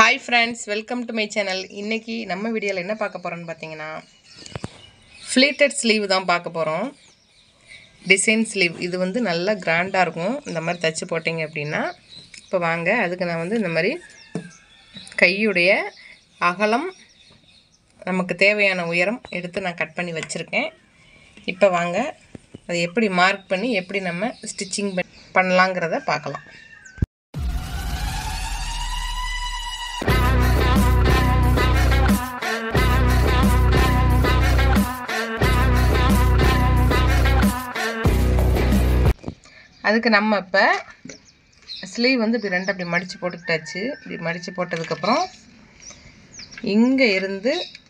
hi friends welcome to my channel இன்றைக்கி நம்ம வீடியோவில் என்ன பார்க்க போகிறோன்னு பார்த்தீங்கன்னா ஃப்ளீட்டட் ஸ்லீவ் தான் பார்க்க போகிறோம் டிசைன் ஸ்லீவ் இது வந்து நல்லா கிராண்டாக இருக்கும் இந்த மாதிரி தைச்சு போட்டிங்க அப்படின்னா இப்போ வாங்க அதுக்கு நான் வந்து இந்த மாதிரி கையுடைய அகலம் நமக்கு தேவையான உயரம் எடுத்து நான் கட் பண்ணி வச்சுருக்கேன் இப்போ வாங்க அதை எப்படி மார்க் பண்ணி எப்படி நம்ம ஸ்டிச்சிங் பண்ணலாங்கிறத பார்க்கலாம் அதுக்கு நம்ம இப்போ ஸ்லீவ் வந்து இப்படி ரெண்டு அப்படி மடித்து போட்டுக்கிட்டாச்சு இப்படி மடித்து போட்டதுக்கப்புறம் இங்கே இருந்து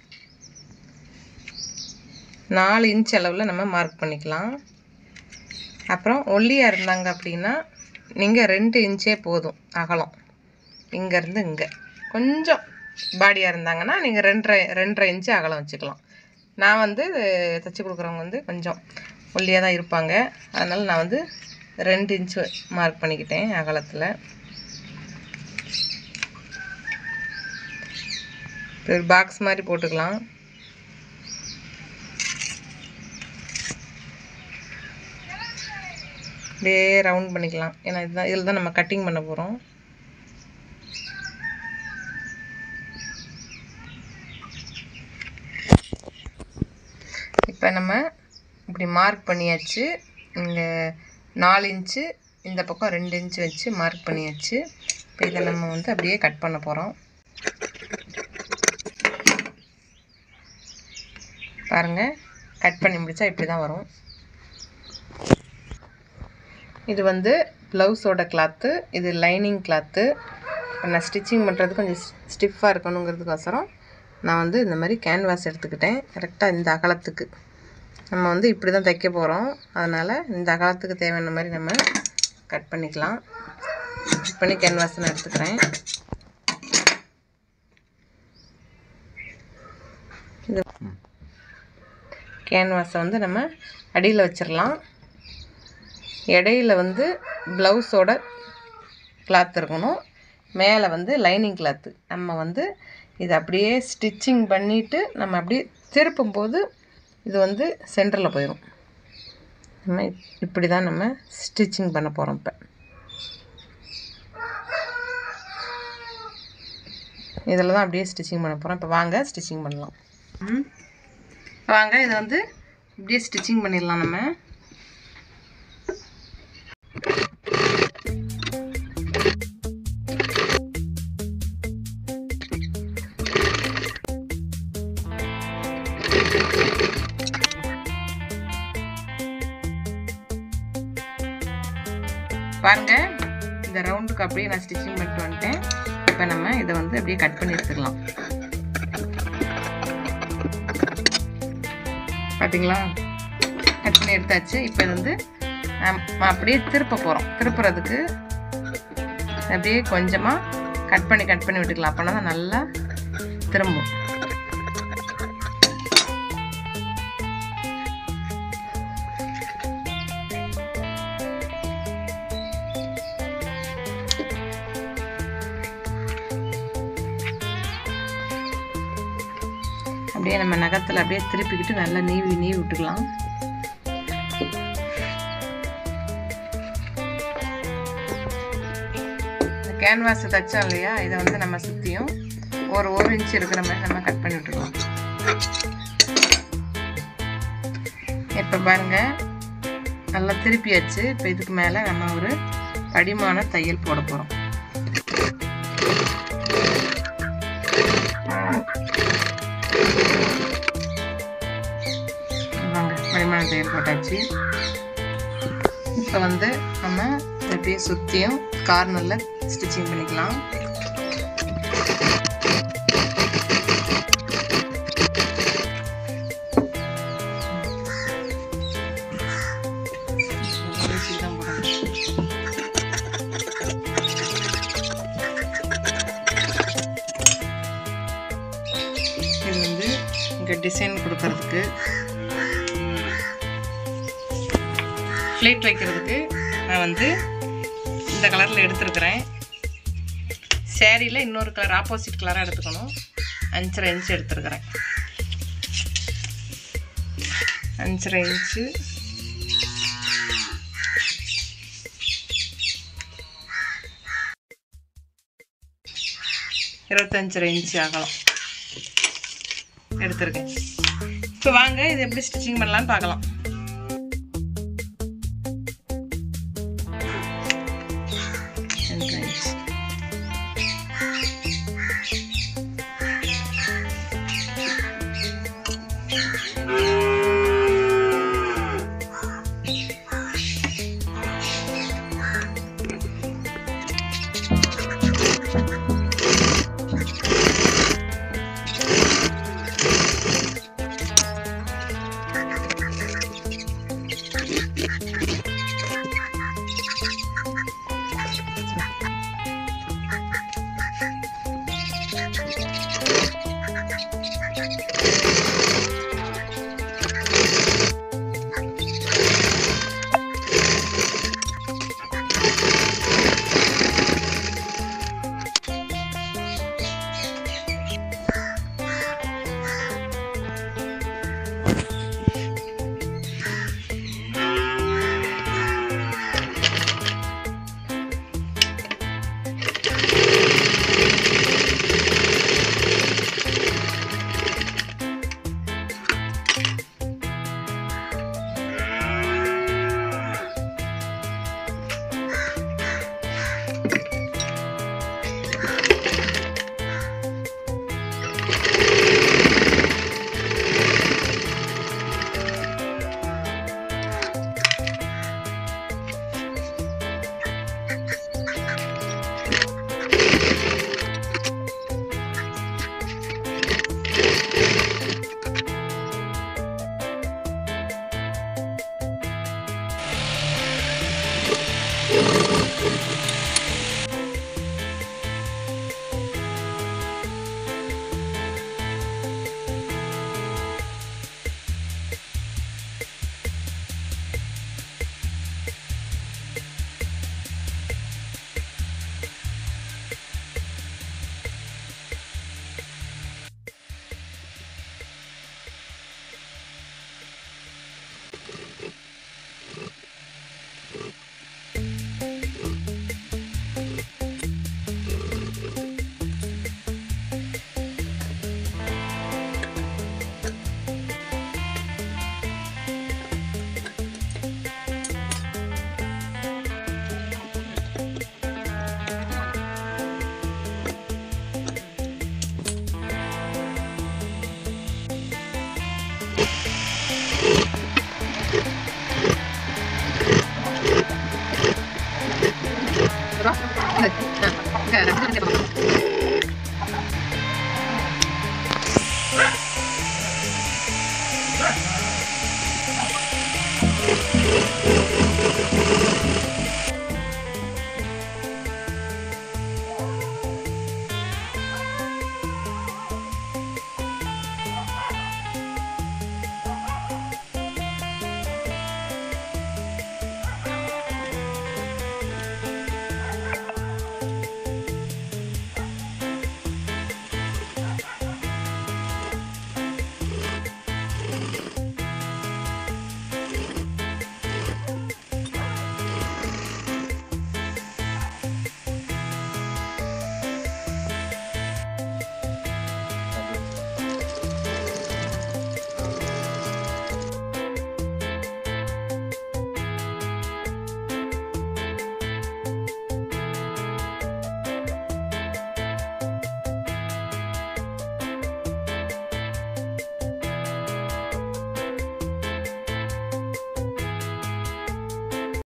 நாலு இன்ச் அளவில் நம்ம மார்க் பண்ணிக்கலாம் அப்புறம் ஒல்லியாக இருந்தாங்க அப்படின்னா நீங்கள் ரெண்டு இன்ச்சே போதும் அகலம் இங்கேருந்து இங்கே கொஞ்சம் பாடியாக இருந்தாங்கன்னா நீங்கள் ரெண்டரை ரெண்டரை இன்ச்சு அகலம் வச்சுக்கலாம் நான் வந்து தைச்சி கொடுக்குறவங்க வந்து கொஞ்சம் ஒல்லியாக தான் இருப்பாங்க அதனால் நான் வந்து ரெண்டு இன்ச்சு மார்க் பண்ணிக்கிட்டேன் அகலத்தில் ஒரு பாக்ஸ் மாதிரி போட்டுக்கலாம் அப்படியே ரவுண்ட் பண்ணிக்கலாம் ஏன்னா இதுதான் இதில் தான் நம்ம கட்டிங் பண்ண போகிறோம் இப்போ நம்ம இப்படி மார்க் பண்ணியாச்சு இங்கே நாலு இன்ச்சு இந்த பக்கம் ரெண்டு இன்ச்சு வச்சு மார்க் பண்ணியாச்சு இப்போ இதை நம்ம வந்து அப்படியே கட் பண்ண போகிறோம் பாருங்கள் கட் பண்ணி முடித்தா இப்படி தான் வரும் இது வந்து ப்ளவுஸோட கிளாத்து இது லைனிங் கிளாத்து நான் ஸ்டிச்சிங் பண்ணுறது கொஞ்சம் ஸ்டிஃபாக இருக்கணுங்கிறதுக்கோசரம் நான் வந்து இந்த மாதிரி கேன்வாஸ் எடுத்துக்கிட்டேன் கரெக்டாக இந்த அகலத்துக்கு நம்ம வந்து இப்படி தான் தைக்க போகிறோம் அதனால் இந்த அகலத்துக்கு தேவையான மாதிரி நம்ம கட் பண்ணிக்கலாம் கட் பண்ணி கேன்வாஸ் நான் எடுத்துக்கிறேன் இது கேன்வாஸை வந்து நம்ம அடியில் வச்சிடலாம் இடையில வந்து ப்ளவுஸோட கிளாத் இருக்கணும் மேலே வந்து லைனிங் கிளாத்து நம்ம வந்து இதை அப்படியே ஸ்டிச்சிங் பண்ணிவிட்டு நம்ம அப்படியே திருப்பும் போது இது வந்து சென்டரில் போயிடும் நம்ம இப்படி தான் நம்ம ஸ்டிச்சிங் பண்ண போகிறோம் இப்போ இதில் தான் அப்படியே ஸ்டிச்சிங் பண்ண போகிறோம் இப்போ வாங்க ஸ்டிச்சிங் பண்ணலாம் ம் வாங்க இதை வந்து இப்படியே ஸ்டிச்சிங் பண்ணிடலாம் நம்ம பாருங்க இந்த ரவுண்டுக்கு அப்படியே நான் ஸ்டிச்சிங் பண்ணிட்டு வந்துட்டேன் இப்போ நம்ம இதை வந்து அப்படியே கட் பண்ணி எடுத்துக்கலாம் பார்த்தீங்களா கட் பண்ணி எடுத்தாச்சு இப்போ இது வந்து நம்ம அப்படியே திருப்ப போகிறோம் திருப்புறதுக்கு அப்படியே கொஞ்சமாக கட் பண்ணி கட் பண்ணி விட்டுக்கலாம் அப்போனா தான் நல்லா திரும்பும் அப்படியே நம்ம நகத்தில் அப்படியே திருப்பிக்கிட்டு நல்லா நீவி நீவி விட்டுக்கலாம் இந்த கேன்வாஸ் தைச்சோம் இல்லையா இதை வந்து நம்ம சுற்றியும் ஒரு ஒரு இன்ச் இருக்கிற மாதிரி நம்ம கட் பண்ணி விட்டுக்கலாம் இப்போ பாருங்க நல்லா திருப்பியாச்சு இப்போ இதுக்கு மேலே நம்ம ஒரு படிமான தையல் போட போகிறோம் வாங்க படிமான தையல் போட்டாச்சு இப்போ வந்து நம்ம அப்படியே சுற்றியும் கார்னரில் ஸ்டிச்சிங் பண்ணிக்கலாம் இது வந்து இங்கே டிசைன் கொடுக்கறதுக்கு ஃப்ளேட் வைக்கிறதுக்கு நான் வந்து இந்த கலரில் எடுத்துருக்கிறேன் சேரீயில் இன்னொரு கலர் ஆப்போசிட் கலராக எடுத்துக்கணும் அஞ்சரை இன்ச் எடுத்துருக்கிறேன் அஞ்சரை இன்ச்சு இருபத்தஞ்சரை இன்ச்சு அகலம் எடுத்திருக்கேன் இப்போ வாங்க இது எப்படி ஸ்டிச்சிங் பண்ணலான்னு பார்க்கலாம் ரெண்டரை இன்ச்